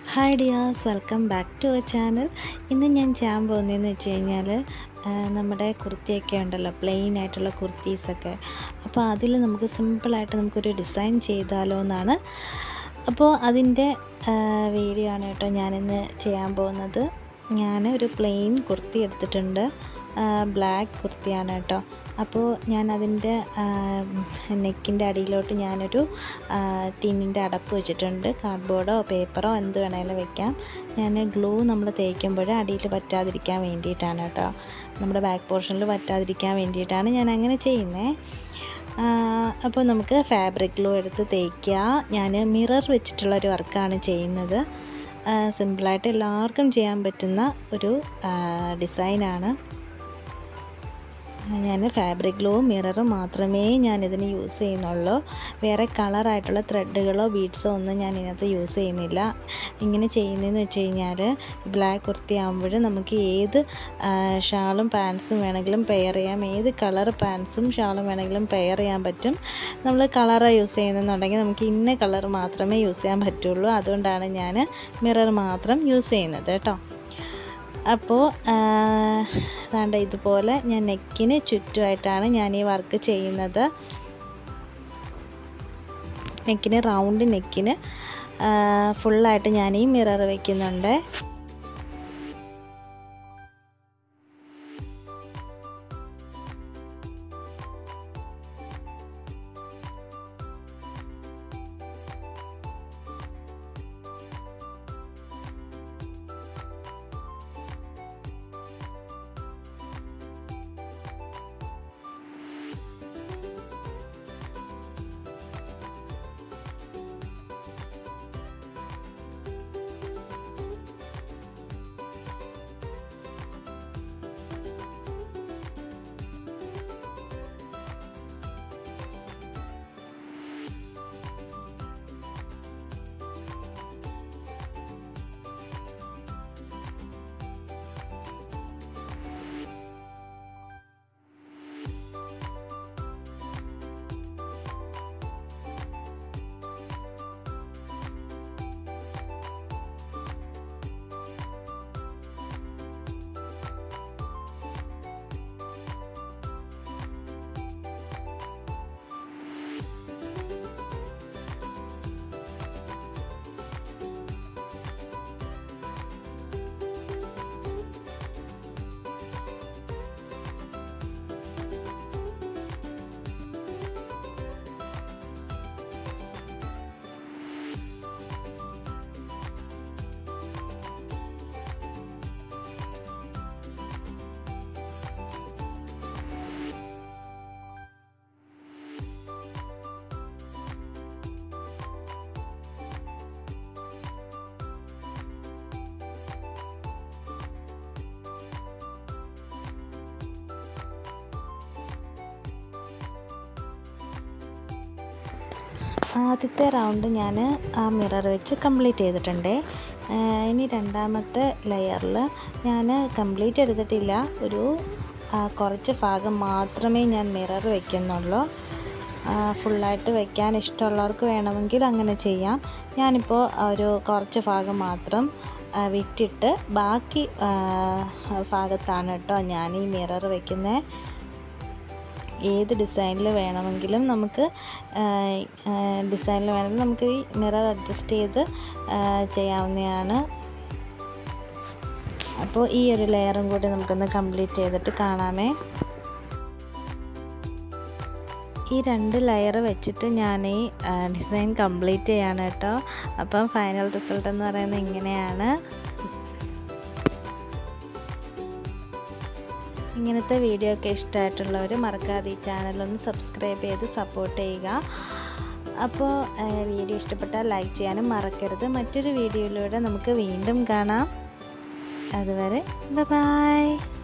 hi dears welcome back to our channel ഇന്ന് ഞാൻ ചെയ്യാൻ പോകുന്നതെന്ന് വെച്ച് കഴിഞ്ഞാൽ ആ, നമ്മുടെ കുർത്തിയൊക്കെ ഉണ്ടല്ലോ പ്ലെയിൻ ആയിട്ടുള്ള കുർത്തീസൊക്കെ അപ്പോൾ അതിൽ നമുക്ക് സിമ്പിളായിട്ട് നമുക്കൊരു ഡിസൈൻ ചെയ്താലോ എന്നാണ് അപ്പോൾ അതിൻ്റെ വീഡിയോ ആണ് കേട്ടോ ഞാനിന്ന് ചെയ്യാൻ പോകുന്നത് ഞാൻ ഒരു പ്ലെയിൻ കുർത്തി എടുത്തിട്ടുണ്ട് ബ്ലാക്ക് കുർത്തിയാണ് കേട്ടോ അപ്പോൾ ഞാൻ അതിൻ്റെ നെക്കിൻ്റെ അടിയിലോട്ട് ഞാനൊരു ടിന്നിൻ്റെ അടപ്പ് വെച്ചിട്ടുണ്ട് കാർഡ്ബോർഡോ പേപ്പറോ എന്ത് വേണേലും വെക്കാം ഞാൻ ഗ്ലൂ നമ്മൾ തേക്കുമ്പോൾ അടിയിൽ പറ്റാതിരിക്കാൻ വേണ്ടിയിട്ടാണ് കേട്ടോ നമ്മുടെ ബാക്ക് പോർഷനിൽ പറ്റാതിരിക്കാൻ വേണ്ടിയിട്ടാണ് ഞാൻ അങ്ങനെ ചെയ്യുന്നത് അപ്പോൾ നമുക്ക് ഫാബ്രിക് ഗ്ലൂ എടുത്ത് തേക്കുക ഞാൻ മിറർ വെച്ചിട്ടുള്ള ഒരു വർക്കാണ് ചെയ്യുന്നത് സിമ്പിളായിട്ട് എല്ലാവർക്കും ചെയ്യാൻ പറ്റുന്ന ഒരു ഡിസൈനാണ് ഞാൻ ഫാബ്രിക് ഗ്ലൂവും മിററും മാത്രമേ ഞാൻ ഇതിന് യൂസ് ചെയ്യുന്നുള്ളൂ വേറെ കളറായിട്ടുള്ള ത്രെഡുകളോ ബീഡ്സോ ഒന്നും ഞാൻ ഇതിനകത്ത് യൂസ് ചെയ്യുന്നില്ല ഇങ്ങനെ ചെയ്യുന്നതെന്ന് വെച്ച് കഴിഞ്ഞാൽ ബ്ലാക്ക് കുർത്തി ആകുമ്പോൾ നമുക്ക് ഏത് ഷാളും പാൻസും വേണമെങ്കിലും പെയർ ചെയ്യാം ഏത് കളർ പാൻസും ഷാളും വേണമെങ്കിലും പെയർ ചെയ്യാൻ പറ്റും നമ്മൾ കളറ് യൂസ് ചെയ്യുന്നെന്നുണ്ടെങ്കിൽ നമുക്ക് ഇന്ന കളർ മാത്രമേ യൂസ് ചെയ്യാൻ പറ്റുള്ളൂ അതുകൊണ്ടാണ് ഞാൻ മിറർ മാത്രം യൂസ് ചെയ്യുന്നത് കേട്ടോ അപ്പോൾ അതാണ്ട് ഇതുപോലെ ഞാൻ നെക്കിന് ചുറ്റുമായിട്ടാണ് ഞാൻ ഈ വർക്ക് ചെയ്യുന്നത് നെക്കിന് റൗണ്ട് നെക്കിന് ഫുള്ളായിട്ട് ഞാൻ ഈ മിറർ വയ്ക്കുന്നുണ്ട് ആദ്യത്തെ റൗണ്ട് ഞാൻ ആ മിറർ വെച്ച് കംപ്ലീറ്റ് ചെയ്തിട്ടുണ്ട് ഇനി രണ്ടാമത്തെ ലെയറിൽ ഞാൻ കംപ്ലീറ്റ് എടുത്തിട്ടില്ല ഒരു കുറച്ച് ഭാഗം മാത്രമേ ഞാൻ മിറർ വയ്ക്കുന്നുള്ളൂ ഫുള്ളായിട്ട് വെക്കാൻ ഇഷ്ടമുള്ളവർക്ക് വേണമെങ്കിൽ അങ്ങനെ ചെയ്യാം ഞാനിപ്പോൾ ഒരു കുറച്ച് ഭാഗം മാത്രം വിട്ടിട്ട് ബാക്കി ഭാഗത്താണ് കേട്ടോ ഞാൻ ഈ മിറർ വയ്ക്കുന്നത് ഏത് ഡിസൈനിൽ വേണമെങ്കിലും നമുക്ക് ഡിസൈനിൽ വേണമെങ്കിൽ നമുക്ക് ഈ മിറർ അഡ്ജസ്റ്റ് ചെയ്ത് ചെയ്യാവുന്നതാണ് അപ്പോൾ ഈ ഒരു ലെയറും കൂടി നമുക്കൊന്ന് കംപ്ലീറ്റ് ചെയ്തിട്ട് കാണാമേ ഈ രണ്ട് ലെയർ വെച്ചിട്ട് ഞാൻ ഈ ഡിസൈൻ കംപ്ലീറ്റ് ചെയ്യാണ് കേട്ടോ അപ്പം ഫൈനൽ റിസൾട്ട് എന്ന് പറയുന്നത് ഇങ്ങനെയാണ് ഇങ്ങനത്തെ വീഡിയോ ഒക്കെ ഇഷ്ടമായിട്ടുള്ളവർ മറക്കാതെ ഈ ചാനലൊന്ന് സബ്സ്ക്രൈബ് ചെയ്ത് സപ്പോർട്ട് ചെയ്യുക അപ്പോൾ വീഡിയോ ഇഷ്ടപ്പെട്ടാൽ ലൈക്ക് ചെയ്യാനും മറക്കരുത് മറ്റൊരു വീഡിയോയിലൂടെ നമുക്ക് വീണ്ടും കാണാം അതുവരെ ബൈ